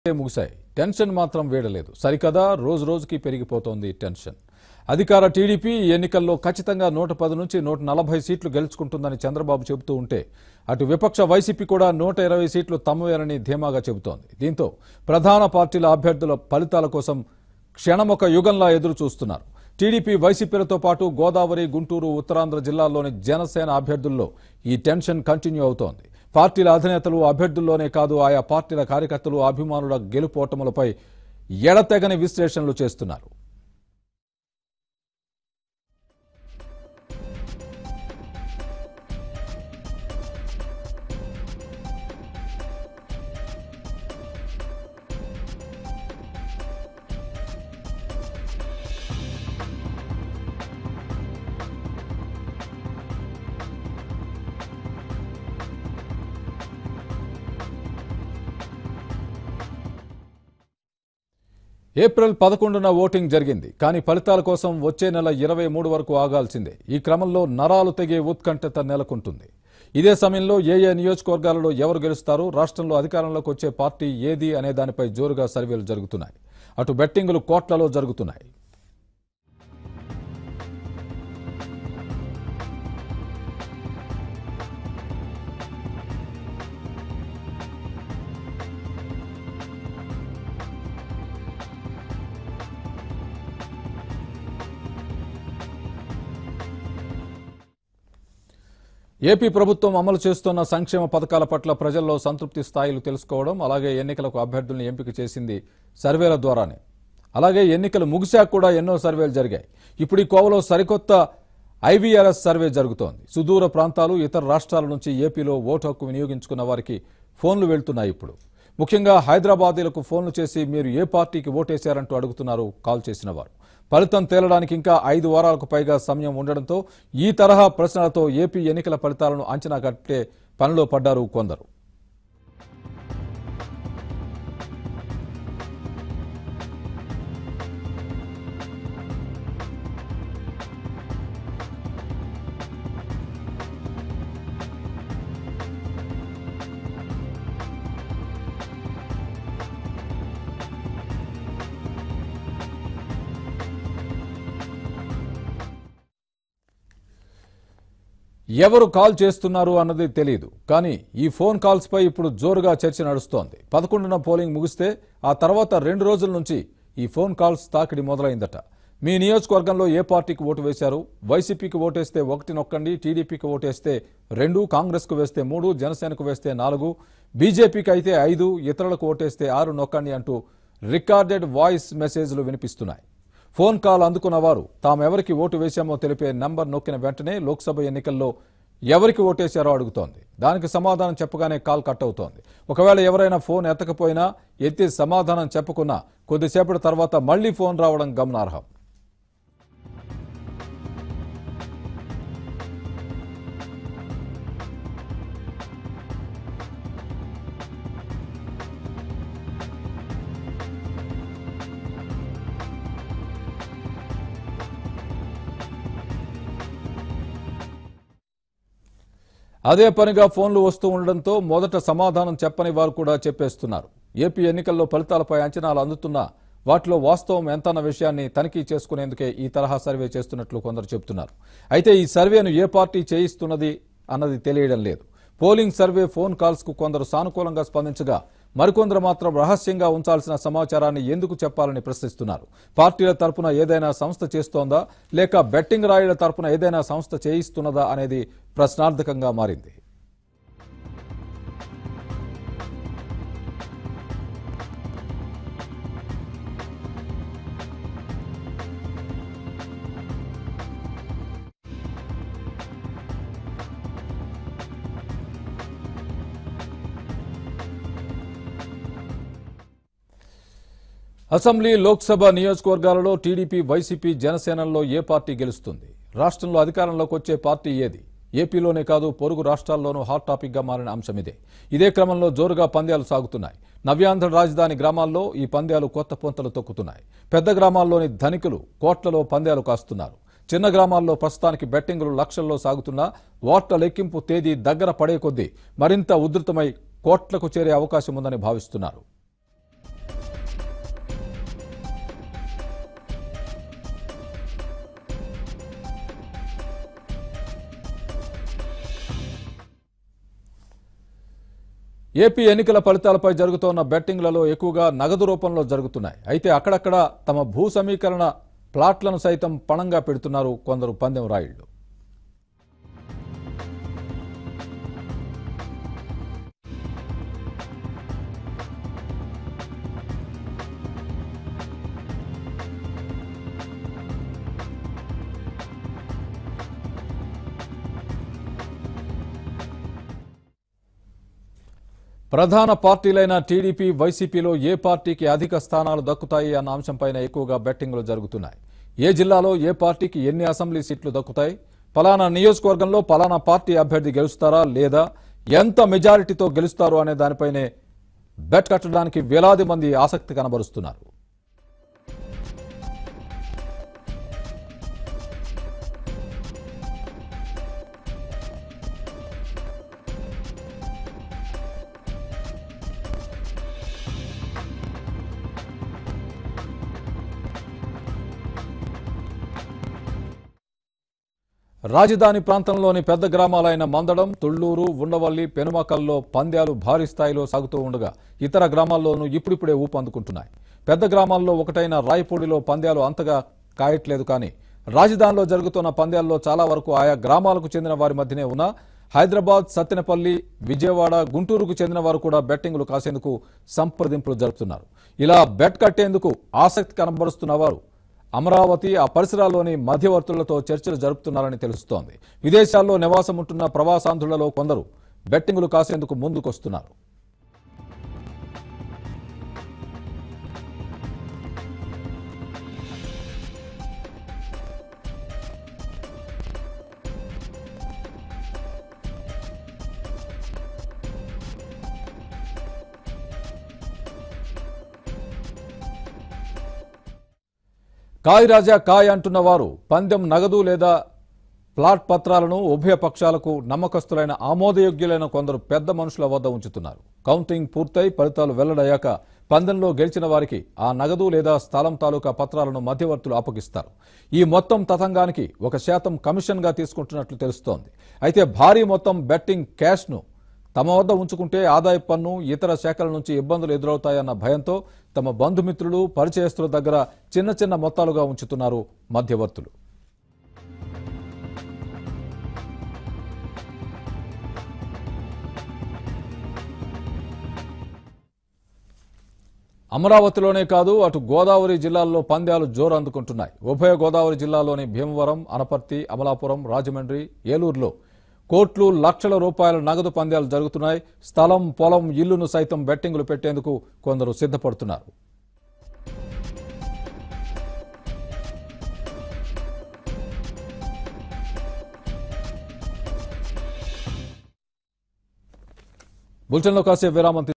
ముగిశాయి టెన్షన్ మాత్రం వీడలేదు సరికదా రోజు రోజుకి పెరిగిపోతోంది టెన్షన్ అధికార టీడీపీ ఈ ఎన్నికల్లో ఖచ్చితంగా నూట పది నుంచి నూట నలభై సీట్లు గెలుచుకుంటుందని చంద్రబాబు చెబుతూ ఉంటే అటు విపక్ష వైసీపీ కూడా నూట ఇరవై సీట్లు తమవేనని ధీమాగా చెబుతోంది దీంతో ప్రధాన పార్టీల అభ్యర్థుల ఫలితాల కోసం క్షణమొక యుగంలా ఎదురు చూస్తున్నారు టీడీపీ వైసీపీలతో పాటు గోదావరి గుంటూరు ఉత్తరాంధ్ర జిల్లాల్లోని జనసేన అభ్యర్థుల్లో ఈ టెన్షన్ కంటిన్యూ అవుతోంది పార్టీల అధినేతలు అభ్యర్థుల్లోనే కాదు ఆయా పార్టీల కార్యకర్తలు అభిమానుల గెలుపోటములపై ఎడతెగని విశ్లేషణలు చేస్తున్నారు ఏప్రిల్ పదకొండున ఓటింగ్ జరిగింది కానీ ఫలితాల కోసం వచ్చే నెల ఇరవై మూడు వరకు ఆగాల్సిందే ఈ క్రమంలో నరాలు తెగే ఉత్కంఠత నెలకొంటుంది ఇదే సమయంలో ఏ ఏ నియోజకవర్గాలలో ఎవరు గెలుస్తారు రాష్ట్రంలో అధికారంలోకి వచ్చే పార్టీ ఏది అనే దానిపై జోరుగా సర్వేలు జరుగుతున్నాయి అటు బెట్టింగులు కోట్లలో జరుగుతున్నాయి ఏపీ ప్రభుత్వం అమలు చేస్తున్న సంక్షేమ పథకాల పట్ల ప్రజల్లో సంతృప్తి స్థాయిలు తెలుసుకోవడం అలాగే ఎన్నికలకు అభ్యర్థుల్ని ఎంపిక చేసింది సర్వేల ద్వారానే అలాగే ఎన్నికలు ముగిశాక కూడా ఎన్నో సర్వేలు జరిగాయి ఇప్పుడు ఈ కోవలో సరికొత్త ఐవీఆర్ఎస్ సర్వే జరుగుతోంది సుదూర ప్రాంతాలు ఇతర రాష్ట్రాల నుంచి ఏపీలో ఓటు హక్కు వినియోగించుకున్న వారికి ఫోన్లు వెళ్తున్నాయి ఇప్పుడు ముఖ్యంగా హైదరాబాదీలకు ఫోన్లు చేసి మీరు ఏ పార్టీకి ఓటేశారంటూ అడుగుతున్నారు కాల్ చేసిన వారు ఫలితం తేలడానికి ఇంకా ఐదు వారాలకు పైగా సమయం ఉండడంతో ఈ తరహా ప్రశ్నలతో ఏపీ ఎన్నికల ఫలితాలను అంచనా కట్టే పనిలో పడ్డారు కొందరు ఎవరు కాల్ చేస్తున్నారు అన్నది తెలియదు కానీ ఈ ఫోన్ కాల్స్ పై ఇప్పుడు జోరుగా చర్చ నడుస్తోంది పదకొండున పోలింగ్ ముగిస్తే ఆ తర్వాత రెండు రోజుల నుంచి ఈ ఫోన్ కాల్స్ తాకిడి మొదలైందట మీ నియోజకవర్గంలో ఏ పార్టీకి ఓటు వేశారు వైసీపీకి ఓటేస్తే ఒకటి నొక్కండి టీడీపీకి ఓటేస్తే రెండు కాంగ్రెస్కు వేస్తే మూడు జనసేనకు వేస్తే నాలుగు బీజేపీకి అయితే ఐదు ఇతరులకు ఓటేస్తే ఆరు నొక్కండి అంటూ రికార్డెడ్ వాయిస్ మెసేజ్లు వినిపిస్తున్నాయి ఫోన్ కాల్ అందుకున్న వారు తామెవరికి ఓటు వేశామో తెలిపే నంబర్ నొక్కిన వెంటనే లోక్సభ ఎన్నికల్లో ఎవరికి ఓటేశారో అడుగుతోంది దానికి సమాధానం చెప్పగానే కాల్ కట్ అవుతోంది ఒకవేళ ఎవరైనా ఫోన్ ఎత్తకపోయినా ఎత్తి సమాధానం చెప్పకున్నా కొద్దిసేపటి తర్వాత మళ్లీ ఫోన్ రావడం గమనార్హం అదే పనిగా ఫోన్లు వస్తూ ఉండడంతో మొదట సమాధానం చెప్పని వారు కూడా చెప్పేస్తున్నారు ఏపీ ఎన్నికల్లో ఫలితాలపై అంచనాలు అందుతున్నా వాటిలో వాస్తవం ఎంతన్న విషయాన్ని తనిఖీ చేసుకునేందుకే ఈ తరహా సర్వే చేస్తున్నట్లు కొందరు చెబుతున్నారు అయితే ఈ సర్వేను ఏ పార్టీ చేయిస్తున్నది అన్నది తెలియడం లేదు పోలింగ్ సర్వే ఫోన్ కాల్స్ కు కొందరు సానుకూలంగా స్పందించగా మరికొందరు మాత్రం రహస్యంగా ఉంచాల్సిన సమాచారాన్ని ఎందుకు చెప్పాలని ప్రశ్నిస్తున్నారు పార్టీల తరపున ఏదైనా సంస్థ చేస్తోందా లేక బెట్టింగ్ రాయుల తరపున ఏదైనా సంస్థ చేయిస్తున్నదా అనేది ప్రశ్నార్థకంగా మారింది అసెంబ్లీ లోక్సభ నియోజకవర్గాలలో టీడీపీ వైసీపీ జనసేనల్లో ఏ పార్టీ గెలుస్తుంది రాష్ట్రంలో అధికారంలోకి వచ్చే పార్టీ ఏది ఏపీలోనే కాదు పొరుగు రాష్ట్రాల్లోనూ హాట్ టాపిక్ గా మారిన అంశం ఇదే ఇదే క్రమంలో జోరుగా పంద్యాలు సాగుతున్నాయి నవ్యాంధ్ర రాజధాని గ్రామాల్లో ఈ పంద్యాలు కొత్త పొంతలు తొక్కుతున్నాయి పెద్ద గ్రామాల్లోని ధనికులు కోట్లలో పంద్యాలు కాస్తున్నారు చిన్న గ్రామాల్లో ప్రస్తుతానికి బెట్టింగులు లక్షల్లో సాగుతున్నా ఓట్ల లెక్కింపు తేదీ దగ్గర పడే కొద్దీ మరింత ఉధృతమై కోట్లకు చేరే అవకాశం ఉందని భావిస్తున్నారు ఏపీ ఎన్నికల ఫలితాలపై జరుగుతోన్న బెట్టింగ్లలో ఎక్కువగా నగదు రూపంలో జరుగుతున్నాయి అయితే అక్కడక్కడ తమ భూ సమీకరణ ప్లాట్లను సైతం పణంగా పెడుతున్నారు కొందరు పందెం రాయుళ్లు ప్రధాన పార్టీలైన టీడీపీ వైసీపీలో ఏ పార్టీకి అధిక స్థానాలు దక్కుతాయి అన్న అంశంపైన ఎక్కువగా బెట్టింగ్లు జరుగుతున్నాయి ఏ జిల్లాలో ఏ పార్టీకి ఎన్ని అసెంబ్లీ సీట్లు దక్కుతాయి పలానా నియోజకవర్గంలో పలానా పార్టీ అభ్యర్థి గెలుస్తారా లేదా ఎంత మెజారిటీతో గెలుస్తారు అనే దానిపైనే బెట్ కట్టడానికి వేలాది మంది ఆసక్తి కనబరుస్తున్నారు రాజధాని ప్రాంతంలోని పెద్ద గ్రామాలైన మందడం తుళ్లూరు ఉండవల్లి పెనుమకల్లో పంద్యాలు భారీ స్థాయిలో సాగుతూ ఉండగా ఇతర గ్రామాల్లోనూ ఇప్పుడిప్పుడే ఊపందుకుంటున్నాయి పెద్ద గ్రామాల్లో ఒకటైన రాయపూడిలో పంద్యాలు అంతగా కాయట్లేదు కానీ రాజధానిలో జరుగుతున్న పంద్యాల్లో చాలా వరకు ఆయా గ్రామాలకు చెందిన వారి మధ్యనే ఉన్న హైదరాబాద్ సత్తెనపల్లి విజయవాడ గుంటూరుకు చెందిన వారు కూడా బెట్టింగ్లు కాసేందుకు సంప్రదింపులు జరుపుతున్నారు ఇలా బెట్ కట్టేందుకు ఆసక్తి కనబరుస్తున్న వారు అమరావతి ఆ పరిసరాల్లోని మధ్యవర్తులతో చర్చలు జరుపుతున్నారని తెలుస్తోంది విదేశాల్లో నివాసం ఉంటున్న ప్రవాసాంధ్రులలో కొందరు బెట్టింగులు కాసేందుకు ముందుకొస్తున్నారు కాయ్ రాజా కాయ్ అంటున్న వారు పందెం నగదు లేదా ప్లాట్ పత్రాలను ఉభయ పక్షాలకు నమ్మకస్తులైన ఆమోదయోగ్యులైన కొందరు పెద్ద మనుషుల వద్ద ఉంచుతున్నారు కౌంటింగ్ పూర్తయి ఫలితాలు వెల్లడయ్యాక పందెంలో గెలిచిన వారికి ఆ నగదు లేదా స్థలం తాలూకా పత్రాలను మధ్యవర్తులు అప్పగిస్తారు ఈ మొత్తం తతంగానికి ఒక శాతం కమిషన్గా తీసుకుంటున్నట్లు తెలుస్తోంది అయితే భారీ మొత్తం బెట్టింగ్ క్యాష్ను తమ వద్ద ఉంచుకుంటే ఆదాయ పన్ను ఇతర శాఖల నుంచి ఇబ్బందులు ఎదురవుతాయన్న భయంతో తమ బంధుమిత్రులు పరిచయస్తుల దగ్గర చిన్న చిన్న మొత్తాలుగా ఉంచుతున్నారు మధ్యవర్తులు అమరావతిలోనే కాదు అటు గోదావరి జిల్లాల్లో పంద్యాలు జోరు అందుకుంటున్నాయి ఉభయ గోదావరి జిల్లాలోని భీమవరం అనపర్తి అమలాపురం రాజమండ్రి ఏలూరులో కోట్లు లక్షల రూపాయల నగదు పంద్యాలు జరుగుతున్నాయి స్థలం పొలం ఇల్లును సైతం బెట్టింగులు పెట్టేందుకు కొందరు సిద్ధపడుతున్నారు బులెటిన్లో కాసే విరామం